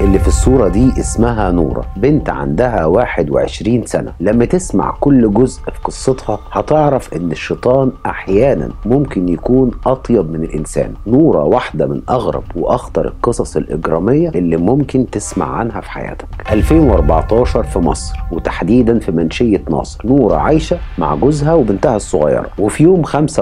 اللي في الصورة دي اسمها نورة بنت عندها 21 سنة لما تسمع كل جزء في قصتها هتعرف ان الشيطان احيانا ممكن يكون اطيب من الانسان نورة واحدة من اغرب واخطر القصص الاجرامية اللي ممكن تسمع عنها في حياتك 2014 في مصر وتحديدا في منشية ناصر نورة عايشة مع جوزها وبنتها الصغيرة وفي يوم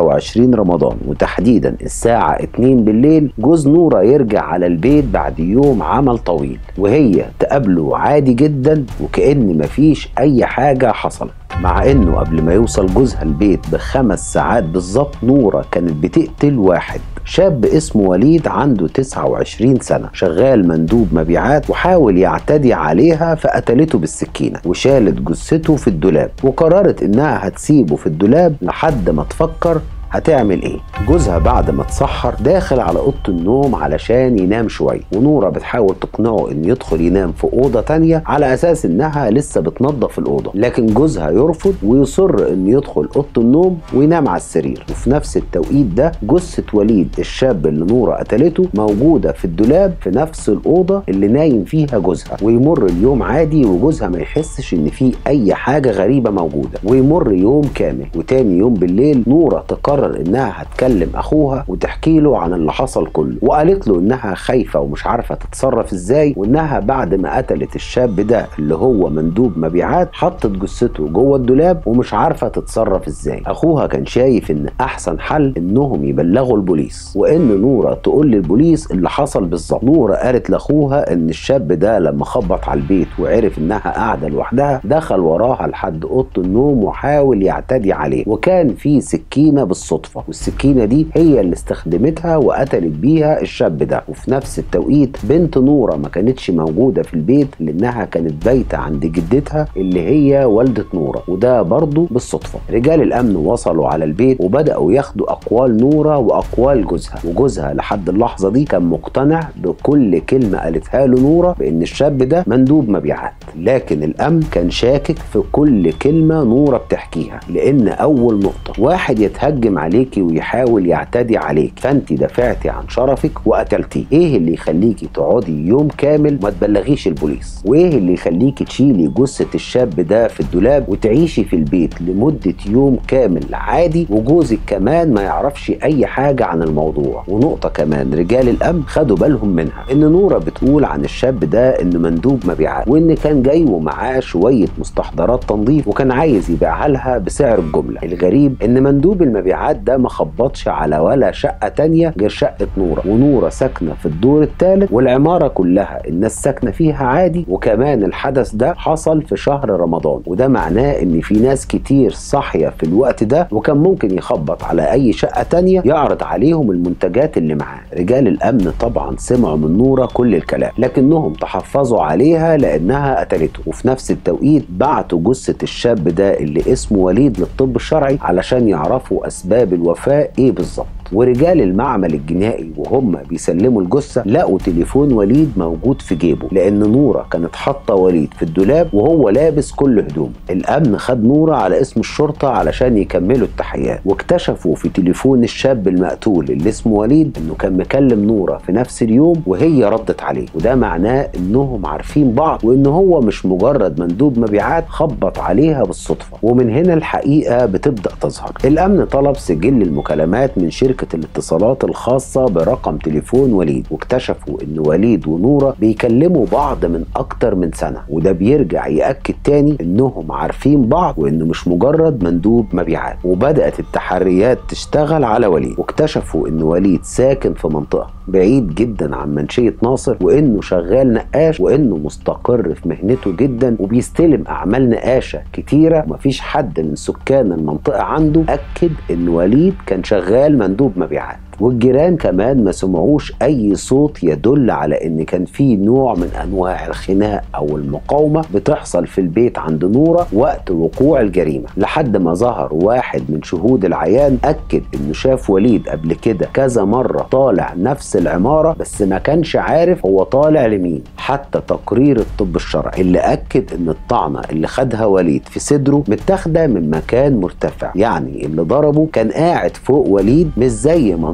25 رمضان وتحديدا الساعة 2 بالليل جوز نورة يرجع على البيت بعد يوم عمل طويل وهي تقابله عادي جدا وكأن مفيش أي حاجة حصلت مع انه قبل ما يوصل جوزها البيت بخمس ساعات بالظبط نوره كانت بتقتل واحد شاب اسمه وليد عنده 29 سنة شغال مندوب مبيعات وحاول يعتدي عليها فقتلته بالسكينة وشالت جثته في الدولاب وقررت انها هتسيبه في الدولاب لحد ما تفكر هتعمل ايه جوزها بعد ما اتسحر داخل على اوضه النوم علشان ينام شويه ونوره بتحاول تقنعه انه يدخل ينام في اوضه تانية على اساس انها لسه بتنظف الاوضه لكن جوزها يرفض ويصر انه يدخل اوضه النوم وينام على السرير وفي نفس التوقيت ده جثه وليد الشاب اللي نوره قتلته موجوده في الدولاب في نفس الاوضه اللي نايم فيها جوزها ويمر اليوم عادي وجوزها ما يحسش ان في اي حاجه غريبه موجوده ويمر يوم كامل وتاني يوم بالليل نوره تقرر انها هتكلم اخوها وتحكي له عن اللي حصل كله وقالت له انها خايفه ومش عارفه تتصرف ازاي وانها بعد ما قتلت الشاب ده اللي هو مندوب مبيعات حطت جثته جوه الدولاب ومش عارفه تتصرف ازاي اخوها كان شايف ان احسن حل انهم يبلغوا البوليس وان نوره تقول للبوليس اللي حصل بالظبط نوره قالت لاخوها ان الشاب ده لما خبط على البيت وعرف انها قاعده لوحدها دخل وراها لحد اوضه النوم وحاول يعتدي عليه وكان في سكينه بالصدفه والسكينه دي هي اللي استخدمتها وقتلت بيها الشاب ده وفي نفس التوقيت بنت نوره ما كانتش موجوده في البيت لانها كانت بايته عند جدتها اللي هي والده نوره وده برضه بالصدفه رجال الامن وصلوا على البيت وبداوا ياخدوا اقوال نوره واقوال جوزها وجوزها لحد اللحظه دي كان مقتنع بكل كلمه قالتها له نوره بان الشاب ده مندوب مبيعات لكن الامن كان شاكك في كل كلمه نوره بتحكيها لان اول نقطه واحد يتهجم عليكي ويحاول يعتدي عليك فانت دافعتي عن شرفك وقتلتيه ايه اللي يخليكي تقعدي يوم كامل ما تبلغيش البوليس وايه اللي يخليكي تشيلي جثه الشاب ده في الدولاب وتعيشي في البيت لمده يوم كامل عادي وجوزك كمان ما يعرفش اي حاجه عن الموضوع ونقطه كمان رجال الامن خدوا بالهم منها ان نوره بتقول عن الشاب ده انه مندوب مبيعات وان كان جاي ومعاه شويه مستحضرات تنظيف وكان عايز يبيعها لها بسعر الجمله الغريب ان مندوب المبيعات ده ما خبطش على ولا شقه تانية غير شقه نوره ونوره ساكنه في الدور الثالث والعماره كلها الناس ساكنه فيها عادي وكمان الحدث ده حصل في شهر رمضان وده معناه ان في ناس كتير صاحيه في الوقت ده وكان ممكن يخبط على اي شقه تانية يعرض عليهم المنتجات اللي معاه رجال الامن طبعا سمعوا من نوره كل الكلام لكنهم تحفظوا عليها لانها قتلته وفي نفس التوقيت بعتوا جثه الشاب ده اللي اسمه وليد للطب الشرعي علشان يعرفوا اسباب الوفاه ايه بالظبط ورجال المعمل الجنائي وهم بيسلموا الجثه لقوا تليفون وليد موجود في جيبه لان نوره كانت حاطه وليد في الدولاب وهو لابس كل هدومه الامن خد نوره على اسم الشرطه علشان يكملوا التحقيقات واكتشفوا في تليفون الشاب المقتول اللي اسمه وليد انه كان مكلم نوره في نفس اليوم وهي ردت عليه وده معناه انهم عارفين بعض وان هو مش مجرد مندوب مبيعات خبط عليها بالصدفه ومن هنا الحقيقه بتبدا تظهر الامن طلب سجل المكالمات من شركه شركة الاتصالات الخاصة برقم تليفون وليد واكتشفوا ان وليد ونورة بيكلموا بعض من اكتر من سنة وده بيرجع يأكد تاني انهم عارفين بعض وانه مش مجرد مندوب مبيعات وبدأت التحريات تشتغل على وليد واكتشفوا ان وليد ساكن في منطقة بعيد جدا عن منشية ناصر وانه شغال نقاش وانه مستقر في مهنته جدا وبيستلم اعمال نقاشة كتيرة ومفيش حد من سكان المنطقة عنده اكد ان وليد كان شغال مندوب مبيعات والجيران كمان ما سمعوش اي صوت يدل على ان كان في نوع من انواع الخناق او المقاومه بتحصل في البيت عند نوره وقت وقوع الجريمه لحد ما ظهر واحد من شهود العيان اكد انه شاف وليد قبل كده كذا مره طالع نفس العماره بس ما كانش عارف هو طالع لمين حتى تقرير الطب الشرعي اللي اكد ان الطعنه اللي خدها وليد في صدره متاخده من مكان مرتفع يعني اللي ضربه كان قاعد فوق وليد مش زي ما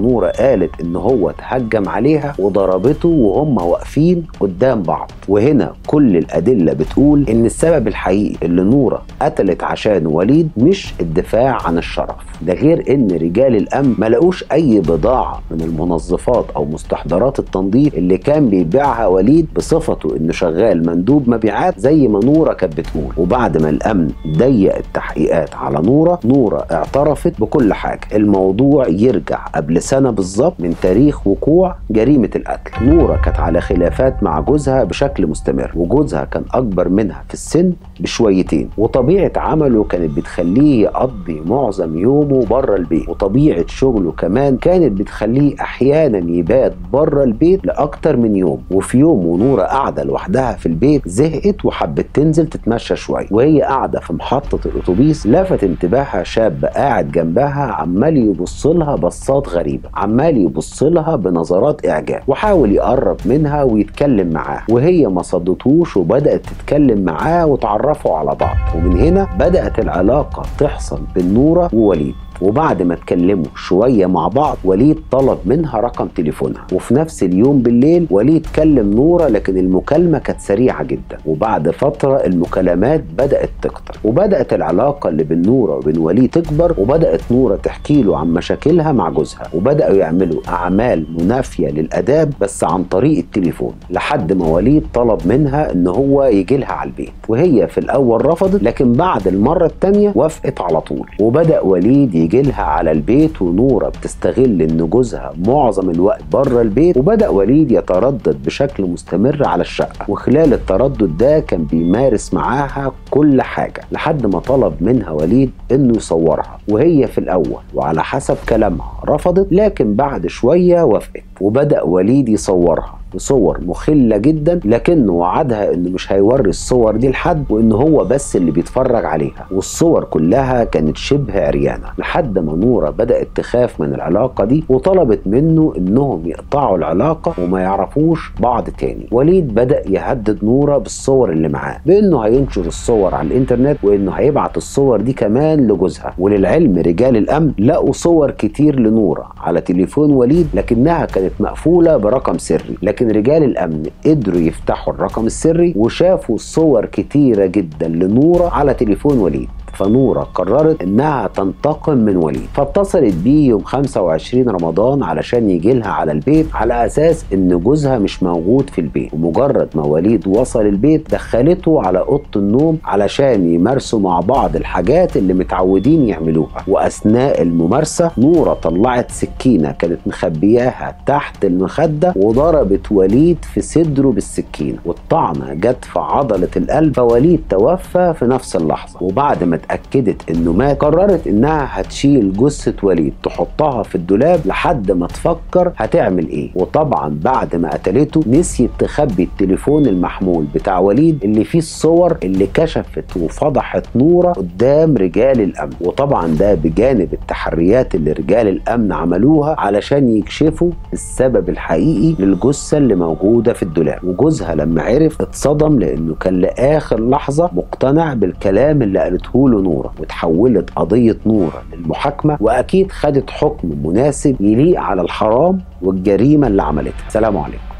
نورة قالت ان هو تهجم عليها وضربته وهم واقفين قدام بعض وهنا كل الادلة بتقول ان السبب الحقيقي اللي نورة قتلت عشان وليد مش الدفاع عن الشرف ده غير ان رجال الامن ما لقوش اي بضاعة من المنظفات او مستحضرات التنظيف اللي كان بيبيعها وليد بصفته انه شغال مندوب مبيعات زي ما نورة كانت بتقول وبعد ما الامن ضيق التحقيقات على نورة نورة اعترفت بكل حاجة الموضوع يرجع قبل سنة بالظبط من تاريخ وقوع جريمة القتل نورة كانت على خلافات مع جوزها بشكل مستمر وجوزها كان أكبر منها في السن بشويتين وطبيعة عمله كانت بتخليه يقضي معظم يومه بره البيت وطبيعة شغله كمان كانت بتخليه أحيانا يبات بره البيت لأكتر من يوم وفي يوم ونورة قاعدة لوحدها في البيت زهقت وحبت تنزل تتمشى شوية وهي قاعدة في محطة الأتوبيس لفت انتباهها شاب قاعد جنبها عمال يبص لها بصات غريبة عمال يبص لها بنظرات إعجاب وحاول يقرب منها ويتكلم معاها وهي ما صدتوش وبدأت تتكلم معاه وتعرفوا على بعض ومن هنا بدأت العلاقة تحصل بين نورة ووليد وبعد ما اتكلموا شويه مع بعض وليد طلب منها رقم تليفونها وفي نفس اليوم بالليل وليد كلم نوره لكن المكالمه كانت سريعه جدا وبعد فتره المكالمات بدات تكتر وبدات العلاقه اللي بين نوره وبين وليد تكبر وبدات نوره تحكي له عن مشاكلها مع جوزها وبداوا يعملوا اعمال منافيه للاداب بس عن طريق التليفون لحد ما وليد طلب منها ان هو يجي لها على البيت وهي في الاول رفضت لكن بعد المره الثانيه وافقت على طول وبدا وليد يجي لها على البيت ونوره بتستغل ان جوزها معظم الوقت بره البيت وبدا وليد يتردد بشكل مستمر على الشقه وخلال التردد ده كان بيمارس معاها كل حاجه لحد ما طلب منها وليد انه يصورها وهي في الاول وعلى حسب كلامها رفضت لكن بعد شويه وافقت وبدا وليد يصورها بصور مخلة جدا لكنه وعدها انه مش هيوري الصور دي لحد وان هو بس اللي بيتفرج عليها والصور كلها كانت شبه عريانة لحد ما نورة بدأت تخاف من العلاقة دي وطلبت منه انهم يقطعوا العلاقة وما يعرفوش بعض تاني وليد بدأ يهدد نورة بالصور اللي معاه بانه هينشر الصور على الانترنت وانه هيبعت الصور دي كمان لجوزها وللعلم رجال الامن لقوا صور كتير لنورة على تليفون وليد لكنها كانت مقفولة برقم سري لكن لكن رجال الامن قدروا يفتحوا الرقم السري وشافوا صور كتيره جدا لنوره على تليفون وليد فنورة قررت انها تنتقم من وليد فاتصلت بيه يوم 25 رمضان علشان يجي لها على البيت على اساس ان جوزها مش موجود في البيت ومجرد ما وليد وصل البيت دخلته على اوضه النوم علشان يمارسوا مع بعض الحاجات اللي متعودين يعملوها واثناء الممارسه نوره طلعت سكينه كانت مخبياها تحت المخده وضربت وليد في صدره بالسكينه والطعنه جت في عضله القلب فوليد توفى في نفس اللحظه وبعد ما اتاكدت انه مات قررت انها هتشيل جثه وليد تحطها في الدولاب لحد ما تفكر هتعمل ايه وطبعا بعد ما قتلته نسيت تخبي التليفون المحمول بتاع وليد اللي فيه الصور اللي كشفت وفضحت نوره قدام رجال الامن وطبعا ده بجانب التحريات اللي رجال الامن عملوها علشان يكشفوا السبب الحقيقي للجثه اللي موجوده في الدولاب وجوزها لما عرف اتصدم لانه كان لاخر لحظه مقتنع بالكلام اللي قالته له نوره وتحولت قضيه نوره للمحاكمه واكيد خدت حكم مناسب يليق على الحرام والجريمه اللي عملتها سلام عليكم